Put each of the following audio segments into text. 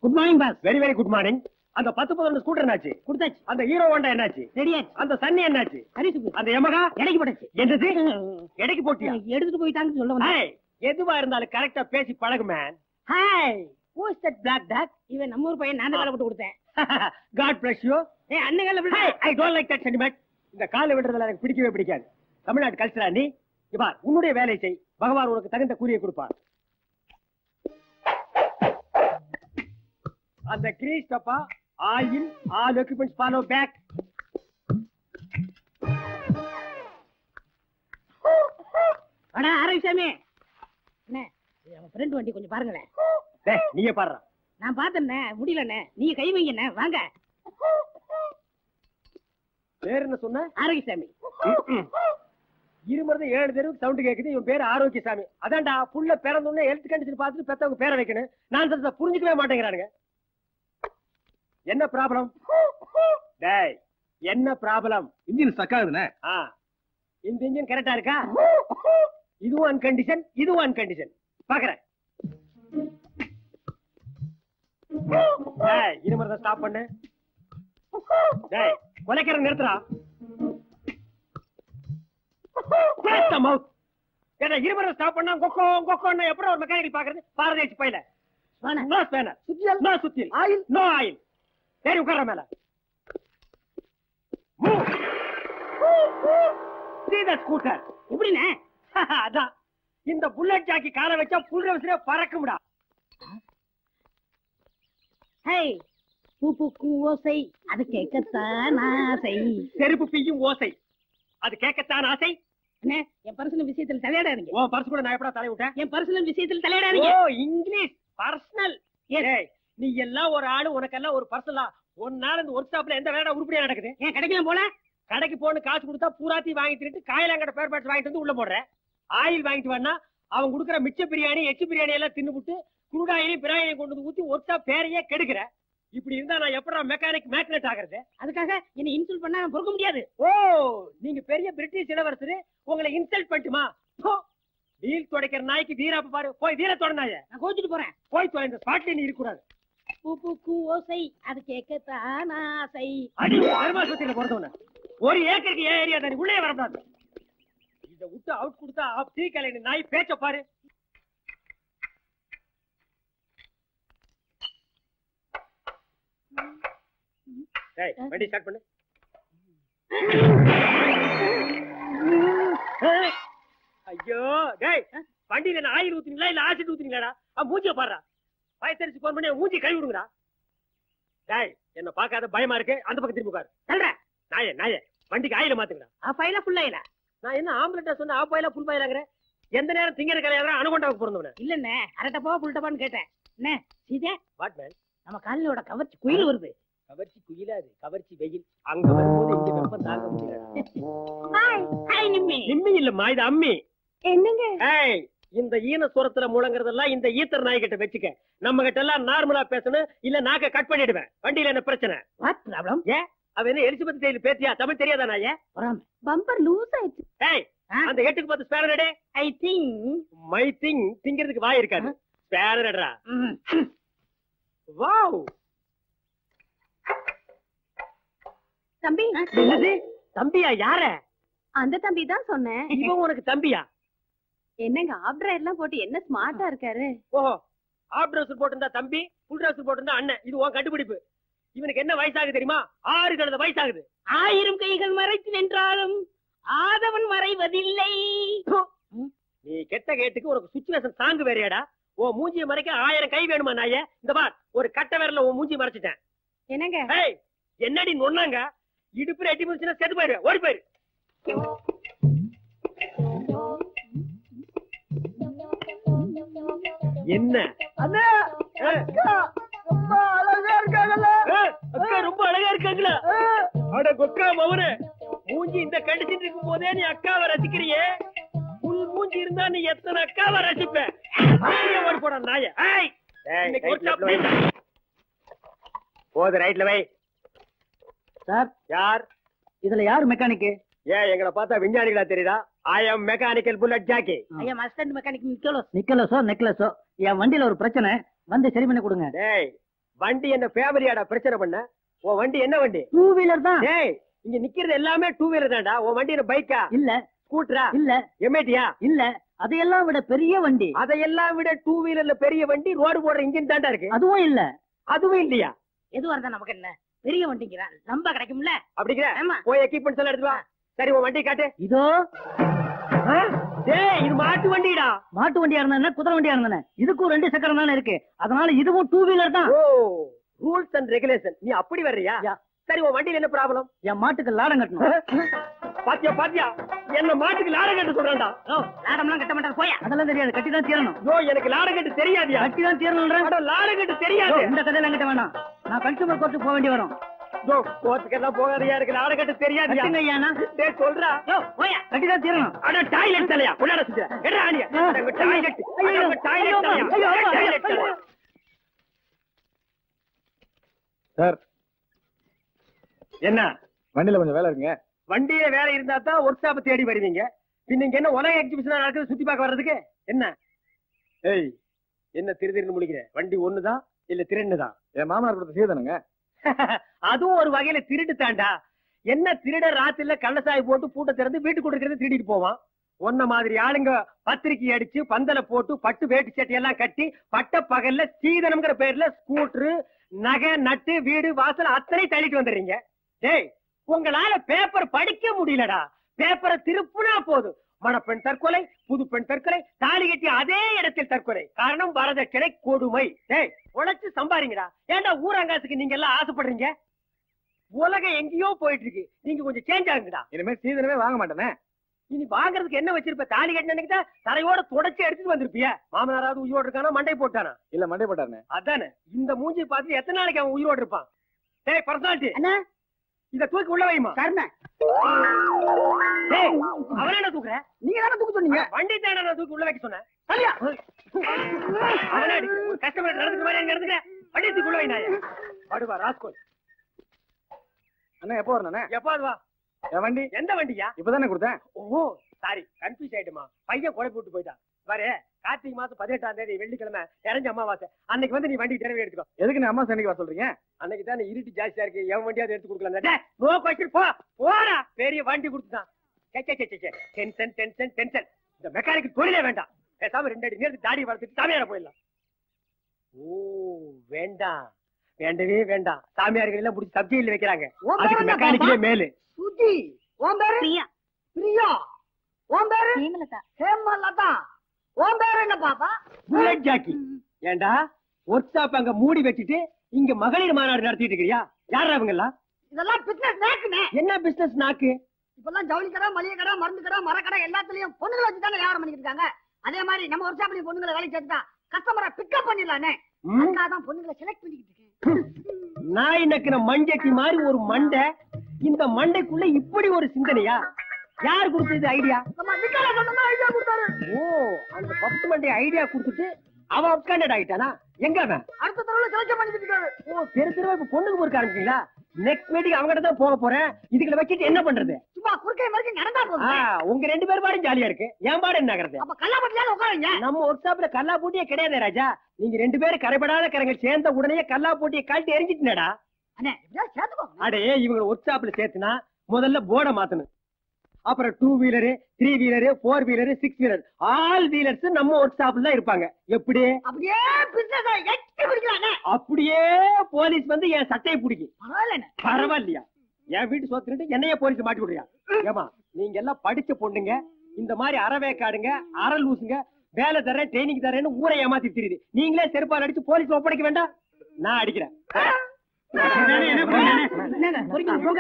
Good morning boss very very good morning அந்த பத்து பதினொன்று ஸ்கூட்டர் என்னாச்சு கொடுத்தாச்சு அந்த ஹீரோ ஹோண்டா என்னாச்சு ரெடியாச்சு அந்த சன்னி என்னாச்சு ஹரிசுக்கு அந்த எமகா இடைக்கு போட்டாச்சு என்னது எடைக்கு போட்டியா எடுத்துட்டு போயிட்டாங்கன்னு சொல்ல வந்தேன் ஹேய், எதுவா இருந்தாலும் கரெக்டா பேசி பழகு man hi who's that black duck இவன் நம்ம ஊர் பையன் நான் தான் வேலை போட்டு கொடுத்தேன் god bless you ஏய் அண்ணன் வேலை hey i don't like that sentiment இந்த காலை விடுறதுல எனக்கு பிடிக்கவே பிடிக்காது தமிழ்நாட்டு கல்ச்சரா நீ இங்க பார் உன்னுடைய வேலை செய் பகவான் உனக்கு தகுந்த கூலியை கொடுப்பார் அந்த கிரீஸ் டப்பா oil all equipments follow back அடா ஆரோக்கியசாமி அண்ணே இது நம்ம ஃப்ரெண்ட் வண்டி கொஞ்சம் பாருங்களேன் டேய் நீயே பாடுறா நான் பார்த்தேண்ணே முடியலண்ணே நீங்க கை வைங்கண்ணே வாங்க பேர் என்ன சொன்ன ஆரோக்கியசாமி இருமறது ஏழு தெருவுக்கு சவுண்ட் கேக்குது இவன் பேரு ஆரோக்கியசாமி அதான்டா புள்ள பிறந்தோடனே ஹெல்த் கண்டிஷன் பார்த்துட்டு பெத்தவங்க பேரை வைக்கணும் நான் சொல்றத புரிஞ்சுக்கவே மாட்டேங்கிறானுங்க என்ன ப்ராப்ளம் டேய் என்ன ப்ராப்ளம் இன்ஜின் ஸ்டக் ஆகுதுண்ணே ஆ இந்த இன்ஜின் கரெக்டா இருக்கா இதுவும் அன்கண்டிஷன் இதுவும் அன்கண்டிஷன் பாக்குறேன் டேய் இருமறத ஸ்டாப் பண்ணு டேய் கொலைக்கிற நிறுத்துறா Shut the mouth. ஏடா இருமறத ஸ்டாப் பண்ணா கொக்கோ கொக்கோன்னு எப்படி ஒரு மெக்கானிக்கல் பாக்குறது பாரதேசி பையில வாண்ணே. நோ ஸ்பேனர் சுத்தியல் நோ சுத்தியல் ஆயில் நோ ஆயில் சரி உட்கார மேல மூவ் see the scooter எப்படிண்ணே அதான் இந்த புல்லட் ஜாக்கி காலை வச்சா புல் ரவசிலே பறக்கும்டா ஹே பூ பூக்கும் ஓசை அது கேட்கத்தான் ஆசை செருப்பு பிய்யும் ஓசை அது கேட்கத்தான் ஆசை அண்ணே என் பர்சனல் விஷயத்துல தலையிடாதீங்க ஓ பர்ஸ் கூட நான் எப்படா தலை விட்டேன் என் பர்சனல் விஷயத்துல தலையிடாதீங்க ஓ இங்கிலீஷ் பர்சனல் ஏய் நீ எல்லாம் ஒரு ஆளு உனக்கெல்லாம் ஒரு பர்சனலா ஒரு நாள் இந்த ஒர்க் ஷாப்ல எந்த வேலை உருப்படியா நடக்குது ஏன் கிடைக்கலாம் போல கடைக்கு போன்னு காசு கொடுத்தா பூராத்தி வாங்கி திட்டு காயலாங்கட பேர் பார்ட்ஸ் வாங்கிட்டு வந்து உள்ள போடுற ஆயில் வாங்கிட்டு வரனா அவன் கொடுக்குற மிச்ச பிரியாணி எச்சு பிரியாணி எல்லாம் தின்னுபுட்டு குருடாயிலையும் பிராயிலையும் கொண்டு வந்து ஊத்தி ஒர்க் ஷாப் பேரையே கெடுக்கிற இப்படி இருந்தா நான் எப்படா மெக்கானிக் மேக்னெட் ஆகுறது அதுக்காக என்ன இன்சல்ட் பண்ணா நான் பொறுக்க முடியாது ஓ நீங்க பெரிய பிரிட்டிஷ் இளவரசர் உங்களை இன்சல்ட் பண்ணட்டுமா வீல் துடைக்கிற நாய்க்கு வீராப்ப பாரு போய் வீர தொடனாய நான் கோச்சிட்டு போறேன் போய் தொலை இந்த ஸ்பாட்ல நீ இருக்கக்கூடாது பூ பூக்கும் ஓசை அது கேட்கத்தான் ஆசை அடி தர்மாசத்தில பிறந்தவன ஒரு ஏக்கருக்கு ஏன் ஏரியா தானே உள்ளே வரக்கூடாது இத விட்டு அவுட் கொடுத்தா டீ கலைஞ நாய் பேச்ச பாரு டேய் வண்டி ஸ்டார்ட் பண்ணு ஐயோ டேய் வண்டியில என்ன ஆயில் ஊத்துனீங்களா இல்ல ஆசிட் ஊத்துனீங்களாடா ஆ மூஞ்சிய பாருடா பயத்தரிச்சு போன் பண்ணி மூஞ்சி கை விடுங்கடா டேய் என்ன பார்க்காத பயமா இருக்கு அந்த பக்கம் திரும்பி உட்காரு சொல்ற நாயே நாயே வண்டிக்கு ஆயில மாத்துங்கடா ஆஃப் ஆயில ஃபுல் ஆயில நான் என்ன ஆம்புலன்ஸ் சொன்ன ஆஃப் ஆயிலா ஃபுல் ஆயிலாங்கற எந்த நேரம் திங்கற கலையாதா அனுகொண்டாவுக்கு பிறந்தவன இல்லண்ணே அரட்டப்பா புல்டப்பான்னு கேட்டேன் என்ன சீதே வாட் மேன் நம்ம காலனியோட கவர்ச்சி குயில் வருது கவர்ச்சி குயிலாது கவர்ச்சி வெயில் அங்க வரும்போது இங்க வெப்பம் தாங்க முடியல ஹாய் நிம்மி நிம்மி இல்லம்மா இது அம்மி என்னங்க ஏய் இந்த ஈன சுரத்துல முழங்குறதெல்லாம் இந்த ஈத்தர் நாய் கிட்ட வச்சுக்க நம்ம கிட்ட எல்லாம் நார்மலா பேசணும் இல்ல நாக்க கட் பண்ணிடுவேன் வண்டியில என்ன பிரச்சனை வாட் ப்ராப்ளம் ஏன் அவ என்ன எலிசபெத் டெய்லி பேத்தியா தமிழ் தெரியாதா நாயே வராம பம்பர் லூஸ் ஆயிடுச்சு ஏய் அந்த எட்டுக்கு பத்து ஸ்பேனர் எடு ஐ திங்க் மை திங் திங்கிறதுக்கு வாய் இருக்காது ஸ்பேனர் எடுறா வாவ் தம்பி என்னது தம்பியா யார அந்த தம்பி தான் சொன்னேன் இவன் உனக்கு தம்பியா என்னங்க ஆப்டர் எல்லாம் போட்டு என்ன ஸ்மார்ட்டா இருக்காரு ஓஹோ ஆப் ட்ரெஸ் போட்டிருந்தா தம்பி ஃபுல் ட்ரெஸ் போட்டிருந்தா அண்ணன் இது உன் கண்டுபிடிப்பு இவனுக்கு என்ன வயசாகுது தெரியுமா ஆறு கழுத வயசாகுது ஆயிரம் கைகள் மறைத்து நின்றாலும் ஆதவன் மறைவதில்லை நீ கெட்ட கேட்டுக்கு உனக்கு சுச்சுவேஷன் தாங்கு வேறையாடா உன் மூஞ்சியை மறைக்க ஆயிரம் கை வேணுமா நாயே இந்த பார் ஒரு கட்ட விரல்ல உன் மூஞ்சி மறைச்சிட்டேன் என்னங்க ஏய் என்னடி நொன்னாங்க இடுப்புல எட்டி முடிச்சுன்னா செத்து போயிரு ஓடி போயிரு என்ன ஏய், ஏய், அக்கா ரொம்ப அழகா இருக்காங்களா அட கொக்கா மவனே மூஞ்சி இந்த கண்டிச்சிட்டு இருக்கும் போதே நீ அக்காவை ரசிக்கிறியே புல் மூஞ்சி இருந்தா நீ எத்தனை அக்காவை ரசிப்ப அப்படியே ஓடி போட நாய ஏய் இன்னைக்கு ஒரு சாப்பிட்டு போது ரைட்ல வை சார் யார் இதுல யார் மெக்கானிக் ஏன் எங்களை பார்த்தா விஞ்ஞானிகளா தெரியுதா I am mechanical bullet Jackie ஐயா மஸ்டண்ட் மெக்கானிக் நிக்கலோஸ் நிக்கலோஸோ நெக்லஸோ என் வண்டியில ஒரு பிரச்சனை வந்து சரி பண்ணி கொடுங்க டேய் வண்டி என்ன ஃபேமிலியாடா பிரச்சனை பண்ண உன் வண்டி என்ன வண்டி டூ வீலர் தான் டேய் இங்க நிக்கிறது எல்லாமே டூ வீலர் தான்டா உன் வண்டி என்ன பைக்கா இல்ல ஸ்கூட்டரா இல்ல எம்ஏடியா இல்ல அதையெல்லாம் விட பெரிய வண்டி அதையெல்லாம் விட டூ வீலர்ல பெரிய வண்டி ரோடு போடுற இன்ஜின் தான்டா இருக்கு அதுவும் இல்ல அதுவும் இல்லையா எதுவா இருந்தா நமக்கு என்ன பெரிய வண்டிங்கிறான் நம்ப கிடைக்கும்ல அப்படிங்கிற ஆமா போய் எக்யூப்மெண்ட்ஸ் எல்லாம் எடுத்து வா சரி உன் வண்டி காட்டு இதோ ஆ? டேய் இது மாட்டு வண்டிடா மாட்டு வண்டியா இருந்தா என்ன, குதிரை வண்டியா இருந்தானே இதுக்கும் ரெண்டு சக்கரம் தானே இருக்கு அதனால இதுவும் டூ வீலர் தான் ஓ ரூல்ஸ் அண்ட் ரெகுலேஷன் நீ அப்படி வர்றியா யா. சரி உன் வண்டியில என்ன ப்ராப்ளம் என் மாட்டுக்கு லாடம் கட்டணும் பாத்தியா பாத்தியா என்ன மாட்டுக்கு லாடம் கட்டு சொல்றான்டா ஓ லாடம்லாம் கட்ட மாட்டாரு போயா அதெல்லாம் தெரியாது கட்டி தான் தீரணும் யோ எனக்கு லாடம் கட்டு தெரியாதியா கட்டி தான் தீரணும்ன்ற அட லாடம் கட்டு ஓ, தெரியாது இந்த கதையெல்லாம் கிட்ட வேணாம் நான் கன்சூமர் கோர்ட்டுக்கு போக வேண்டி வரும் யோ கோர்ட்டுக்கெல்லாம் போகாதியா எனக்கு லாடம் கட்டு தெரியாதியா கட்டுங்க ஐயாண்ணா டேய் சொல்றா யோ போயா கட்டி தான் தீரணும் அட டாய்லெட் தலையா உள்ளாட சுத்துற எடா ஆனியா டாய்லெட் ஐயோ, ஐயோ, டாய்லெட் தலையா ஐயோ, ஐயோ, டாய்லெட் ஐயோ. தலையா சார் என்ன வண்டியில கொஞ்சம் வேலை இருக்குங்க வண்டியில வேலை இருந்தா தான் ஒர்க் ஷாப் தேடி வருவீங்க பின்ன இங்க என்ன உலக எக்ஸிபிஷன் நடக்குது சுத்தி பார்க்க வர்றதுக்கு என்ன ஏய் என்ன திரு திருன்னு முடிக்கிற வண்டி ஒண்ணுதான் இல்ல திருண்டுதான் என் மாமனார் கொடுத்த சீதனுங்க அதுவும் ஒரு வகையில திருட்டு தாண்டா என்ன திருட ராத்திரில கள்ளசாய் போட்டு பூட்டை திறந்து வீட்டுக்கு கொடுக்கறது திருடிட்டு போவான் ஒன்ன மாதிரி ஆளுங்க பத்திரிக்கை அடிச்சு பந்தல போட்டு பட்டு வேட்டி சட்டை எல்லாம் கட்டி பட்ட பகல்ல சீதனம்ங்கிற பேர்ல ஸ்கூட்டரு நகை நட்டு வீடு வாசல் அத்தனை தள்ளிட்டு வந்துடுறீங்க டேய் உங்களால பேப்பர் படிக்க முடியலடா பேப்பரை திருப்புனா போதும் மணப்பெண் தற்கொலை புது பெண் தற்கொலை தாலி கட்டி அதே இடத்தில் தற்கொலை காரணம் வரதட்சணை கொடுமை டேய் உழைச்சு சம்பாரிங்கடா ஏன்டா ஊரங்காசுக்கு நீங்க எல்லாம் ஆசைப்படுறீங்க உலகம் எங்கேயோ போயிட்டு இருக்கு நீங்க கொஞ்சம் சேஞ்ச் ஆகுங்கடா இனிமே சீதனமே வாங்க மாட்டேனே இனி வாங்குறதுக்கு என்ன வச்சிருப்ப தாலி கட்டினதுக்கு தான் தரையோட தொடச்சி எடுத்துட்டு வந்திருப்பிய மாமனாராவது உயிரோடு இருக்கானா மண்டை போட்டானா இல்ல மண்டை போட்டாருண்ணே அதானே இந்த மூஞ்சி பார்த்து எத்தனை நாளைக்கு அவன் உயிரோடு இருப்பான் டேய் பர்சனாலிட்டி அண்ணா இத தூக்கி உள்ள வைமா சரண டேய் அவன என்ன தூக்குற நீங்க தானே தூக்க சொன்னீங்க வண்டி தானே நான் தூக்கி உள்ள வைக்க சொன்னேன் சரியா அவனே அடிக்கிற. ஒரு கஸ்டமர் நடந்துக்க மாதிரி அங்க இருந்துக்க வண்டி தூக்கி உள்ள வைனாயே படுவா ராஸ்கோல் அண்ணா எப்போ வரணுண்ணே எப்பாவது வா என் வண்டி எந்த வண்டியா இப்பதானே கொடுத்தேன் ஓ சாரி கன்ஃபியூஸ் ஆயிட்டுமா பையன் குழப்பி விட்டு போயிட்டான் பாரு கார்த்திகை மாசம் பதினெட்டாம் தேதி வெள்ளிக்கிழமை இறஞ்ச அமாவாசை அன்னைக்கு வந்து நீ வண்டி திறவை எடுத்துக்கோ எதுக்கு நீ அம்மா சண்டைக்கு வர சொல்றீங்க அன்னைக்கு தான் இருட்டு ஜாஸ்தியா இருக்கு எவன் வண்டியாவது எடுத்து கொடுக்கலாம் நோ கொஸ்டின் போ போடா பெரிய வண்டி கொடுத்துட்டான் டென்ஷன் டென்ஷன் டென்ஷன் இந்த மெக்கானிக் தொழிலே வேண்டாம் பேசாம ரெண்டு அடி நேரத்துக்கு தாடி வளர்த்துட்டு சாமியார போயிடலாம் ஓ வேண்டாம் வேண்டவே வேண்டாம் சாமியார்கள் எல்லாம் முடிச்சு சப்ஜெக்ட்ல வைக்கிறாங்க உன் பேர் அதுக்கு என்ன மெக்கானிக்கே பாப்பா? மேலு சுஜி உன் பேரு பிரியா பிரியா உன் பேரு ஹேமலதா ஹேமலதா உன் பேரு என்ன பாப்பா புல்லட் ஜாக்கி ஏண்டா ஒர்க் ஷாப் அங்க மூடி வச்சுட்டு இங்க மகளிர் மாநாடு நடத்திட்டு இருக்கிறியா யாரா அவங்க எல்லாம் இதெல்லாம் பிசினஸ் நேக்குனே என்ன பிசினஸ் நாக்கு இப்பெல்லாம் ஜவுளி கடை மளிகை கடை மருந்து கடை மரக்கடை எல்லாத்துலயும் பொண்ணுங்களை வச்சு தானே வியாபாரம் பண்ணிட்டு இருக்காங்க அதே மாதிரி நம்ம ஒரு ஷாப்லயும் பொண்ணுங்களை வேலை சேர்த்துட்டா கஸ்டமரை பிக்கப் பண்ணிடலானே ம்? அதுக்காக தான் பொண்ணுங்களை செலக்ட் பண்ணிக்கிட்டு இருக்கேன் நாய் நக்கின மஞ்சட்டி மாதிரி ஒரு மண்டை இந்த மண்டைக்குள்ள இப்படி ஒரு சிந்தனையா யார் கொடுத்தது ஐடியா நம்ம விக்கால சொன்னா ஐடியா கொடுத்தாரு ஓ அந்த பப்ஸ் மண்டை ஐடியா கொடுத்துட்டு அவன் அப்காண்டட் ஆயிட்டானா எங்க அவன் அடுத்த தடவை செலக்ட் பண்ணிட்டு இருக்காரு ஓ தெரு தெருவா இப்ப பொண்ணுக்கு போயிருக்க ஆரம்பிச்சீங்களா நெக்ஸ்ட் மீட்டிங் அவங்க தான் போக போறேன் இதுகளை வச்சுட்டு என்ன பண்றது சும்மா குறுக்கை மாதிரி நடந்தா ஆ, போதும் உங்க ரெண்டு பேர் பாடும் ஜாலியா இருக்கு என் பாடு என்ன ஆகுறது அப்ப கல்லாப்பட்டியால உட்காருங்க நம்ம ஒர்க் ஷாப்ல கல்லா போட்டியே கிடையாது ராஜா நீங்க ரெண்டு பேரும் கரைபடாத கரங்க சேர்ந்த உடனே கல்லா போட்டியை கழட்டி எரிஞ்சிட்டுனடா அண்ணே எப்படியா சேர்த்துக்கோங்க அடே இவங்க ஒர்க் ஷாப்ல சேர்த்துனா முதல்ல போர்டை மாத்தணும் அப்புறம் two wheeler three wheeler four wheeler six wheeler all wheelers நம்ம ஒர்க் ஷாப்ல தான் இருப்பாங்க எப்படி அப்படியே பிசினஸ் எட்டி பிடிக்கிறாங்க அப்படியே போலீஸ் வந்து என் சட்டையை பிடிக்கும் பரவாயில்ல பரவாயில்லையா என் வீட்டு சோத்துட்டு என்னைய போலீஸ் மாட்டி விடுறியா ஏமா நீங்க எல்லாம் படிச்ச பொண்ணுங்க இந்த மாதிரி அறவேக்காடுங்க அற லூசுங்க வேலை தரேன் ட்ரைனிங் தரேன்னு ஊரை ஏமாத்தி தெரியுது நீங்களே செருப்பால் அடிச்சு போலீஸ் ஒப்படைக்க வேண்டாம் நான் அடிக்கிறேன் என்னங்க, பொறுக்கி போங்க.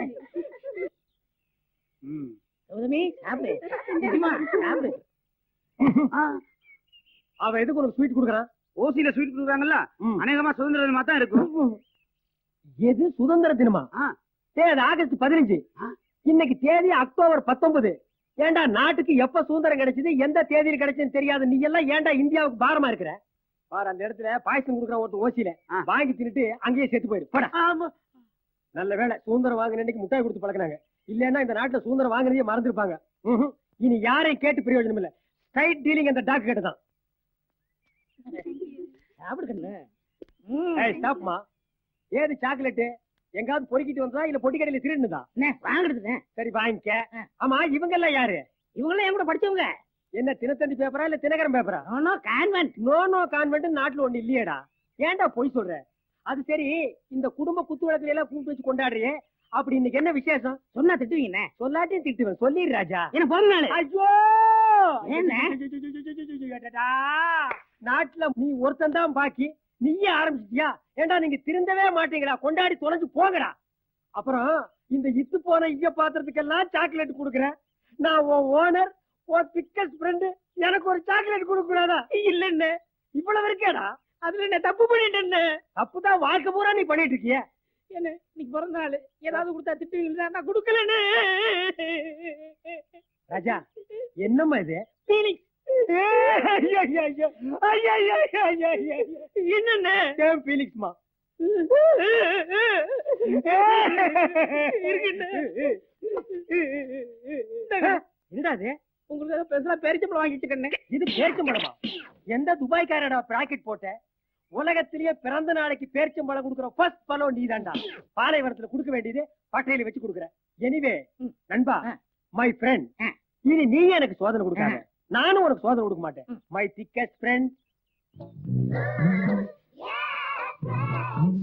ம். கௌதமி, சாப்பிடு. நிஜமா, சாப்பிடு. ஆ, அவன் எதுக்கு உனக்கு ஸ்வீட் கொடுக்குறான் ஓசியில ஸ்வீட் கொடுக்குறாங்கல்ல ம். அநேகமா சுதந்திர தினமா தான் இருக்கும் எது சுதந்திர தினமா ஆ. டேய், அது ஆகஸ்ட் பதினஞ்சு ஆ. இன்னைக்கு தேதி அக்டோபர் பத்தொன்பது ஏன்டா நாட்டுக்கு எப்ப சுதந்திரம் கிடைச்சது எந்த தேதியில் கிடைச்சதுன்னு தெரியாது நீ எல்லாம் ஏன்டா இந்தியாவுக்கு பாரமா இருக்கிற பாரு அந்த இடத்துல பாயசம் கொடுக்குற ஒருத்தர் ஓசியில ஆ. வாங்கி தின்னுட்டு அங்கேயே செத்து போயிரு போடா ஆமா. நல்ல வேளை சுதந்திரம் வாங்கின அன்னைக்கு முட்டாய் கொடுத்து பழக்கினாங்க இல்லன்னா இந்த நாட்டுல சுதந்திரம் வாங்குறதே மறந்துருப்பாங்க ம்ஹும். இனி யாரையும் கேட்டு பிரயோஜனம் இல்ல ஸ்ட்ரைட் டீலிங் அந்த டாக் கிட்ட தான் சாப்பிடு கண்ணு. ஏய் ஸ்டாப்மா ஏது சாக்லேட் எங்காவது பொறுக்கிட்டு வந்தா இல்ல பொட்டி கடையில திருடுனதா வாங்குறது சரி வாங்கிக்க ஆமா இவங்க எல்லாம் யாரு இவங்க என் கூட படிச்சவங்க என்ன தினத்தந்தி பேப்பரா இல்ல தினகரன் பேப்பரா no convent no no convent நாட்டுல ஒண்ணு இல்லையேடா ஏன்டா பொய் சொல்ற அது சரி இந்த குடும்ப குத்து விளக்குல எல்லாம் கூப்பிட்டு வச்சு கொண்டாடுறியே அப்படி இன்னைக்கு என்ன விசேஷம் சொன்னா திட்டுவீங்க சொல்லாட்டியும் திட்டுவேன் சொல்லிடு ராஜா என்ன பிறந்த நாள் ஐயோ என்ன? அடடா. நாட்டுல நீ ஒருத்தன் தான் பாக்கி நீயே ஆரம்பிச்சிட்டியா ஏண்டா நீங்க திருந்தவே மாட்டீங்களா கொண்டாடி தொலைஞ்சு போங்கடா அப்புறம் இந்த இத்து போன ஈய பாத்திரத்துக்கெல்லாம் சாக்லேட் கொடுக்குறேன் நான் உன் ஓனர் உன் திக்கஸ்ட் ஃப்ரெண்டு எனக்கு ஒரு சாக்லேட் கொடுக்க கூடாதா இல்லன்னு இவ்வளவு இருக்கேடா அதுல என்ன தப்பு பண்ணிட்டேன்னு தப்பு தான் வாழ்க்கை பூரா நீ பண்ணிட்டு இருக்கிய என்ன இன்னைக்கு பிறந்த நாள் ஏதாவது கொடுத்தா திட்டுவீங்களா நான் கொடுக்கலன்னு ராஜா என்னம்மா இது பீனிக்ஸ் என்னென்ன பீனிக்ஸ்மா என்னடா இது உங்களுக்கு பெருசா பேரிச்சம்பளம் வாங்கி வச்சுக்கணும் இது பேரிச்சம்பளமா எந்த துபாய்க்காரடா பிராக்கெட் போட்ட உலகத்திலேயே பிறந்த நாளைக்கு பேரிச்சம்பழம் கொடுக்குற ஃபர்ஸ்ட் பழம் நீதான்டா பாலைவனத்துல கொடுக்க வேண்டியது பட்டையில வச்சு கொடுக்குற எனிவே நண்பா மை ஃப்ரெண்ட் இனி நீ எனக்கு சோதனை கொடுக்காத நானும் உனக்கு சோதனை கொடுக்க மாட்டேன் மை திக்கஸ்ட் ஃப்ரெண்ட்